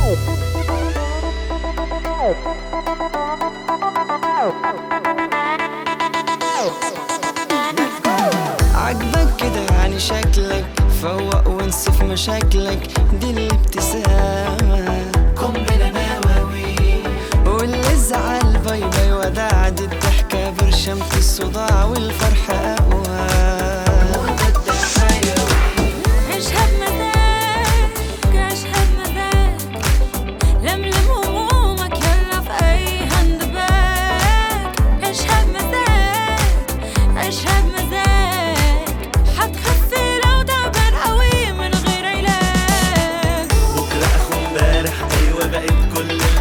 عجبك كده يعني شكلك فوق وانسف مشاكلك دي الابتسامة قنبلة نووي واللي زعل باي باي وداع دي الضحكة برشمة الصداع والفرحة أقوى مضاد حيوي عيشها بمزاج عيشها بمزاج لملم همومك يلا في أي هاند باج عيشها بمزاج عيشها بمزاج حتخفي لو تعبان قوي من غير علاج بكرة أخو امبارح أيوة بقت كل